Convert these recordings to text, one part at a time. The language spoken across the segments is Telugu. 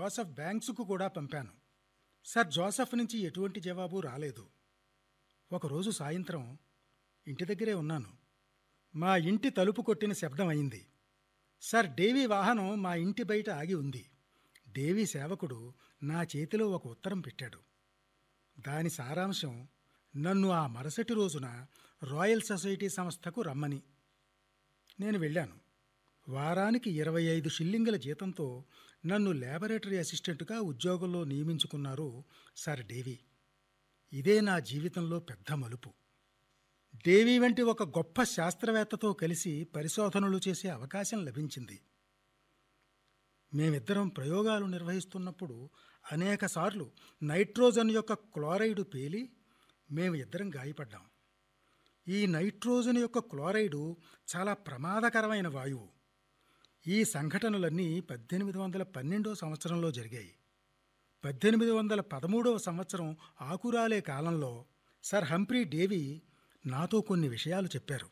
జోసెఫ్ బ్యాంక్స్కు కూడా పంపాను సర్ జోసెఫ్ నుంచి ఎటువంటి జవాబు రాలేదు ఒకరోజు సాయంత్రం ఇంటి దగ్గరే ఉన్నాను మా ఇంటి తలుపు కొట్టిన శబ్దం అయింది సర్ డేవీ వాహనం మా ఇంటి బయట ఆగి ఉంది డేవీ సేవకుడు నా చేతిలో ఒక ఉత్తరం పెట్టాడు దాని సారాంశం నన్ను ఆ మరుసటి రోజున రాయల్ సొసైటీ సంస్థకు రమ్మని నేను వెళ్ళాను వారానికి ఇరవై ఐదు షిల్లింగుల జీతంతో నన్ను లేబొరేటరీ అసిస్టెంట్గా ఉద్యోగంలో నియమించుకున్నారు సర్ డేవీ ఇదే నా జీవితంలో పెద్ద మలుపు డేవీ వంటి ఒక గొప్ప శాస్త్రవేత్తతో కలిసి పరిశోధనలు చేసే అవకాశం లభించింది మేమిద్దరం ప్రయోగాలు నిర్వహిస్తున్నప్పుడు అనేకసార్లు నైట్రోజన్ యొక్క క్లోరైడ్ పేలి మేము ఇద్దరం గాయపడ్డాం ఈ నైట్రోజన్ యొక్క క్లోరైడు చాలా ప్రమాదకరమైన వాయువు ఈ సంఘటనలన్నీ పద్దెనిమిది వందల పన్నెండో సంవత్సరంలో జరిగాయి పద్దెనిమిది వందల పదమూడవ సంవత్సరం ఆకురాలే కాలంలో సర్ హంప్రీ డేవి నాతో కొన్ని విషయాలు చెప్పారు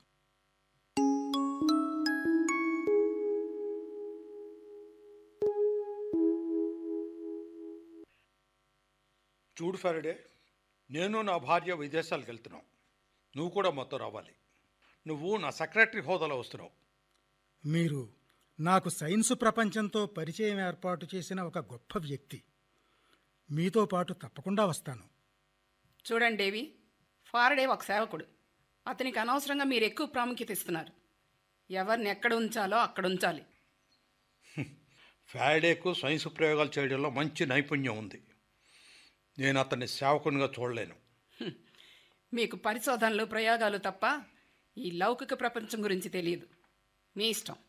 చూడు ఫెరడే నేను నా భార్య విదేశాలకు వెళ్తున్నాం నువ్వు కూడా మొత్తం రావాలి నువ్వు నా సెక్రటరీ హోదాలో వస్తున్నావు మీరు నాకు సైన్స్ ప్రపంచంతో పరిచయం ఏర్పాటు చేసిన ఒక గొప్ప వ్యక్తి మీతో పాటు తప్పకుండా వస్తాను చూడండి దేవి ఫారడే ఒక సేవకుడు అతనికి అనవసరంగా మీరు ఎక్కువ ప్రాముఖ్యత ఇస్తున్నారు ఎవరిని ఎక్కడ ఉంచాలో అక్కడ ఉంచాలి ఫ్యాడేకు సైన్స్ ప్రయోగాలు చేయడంలో మంచి నైపుణ్యం ఉంది నేను అతన్ని సేవకునిగా చూడలేను మీకు పరిశోధనలు ప్రయోగాలు తప్ప ఈ లౌకిక ప్రపంచం గురించి తెలియదు మీ ఇష్టం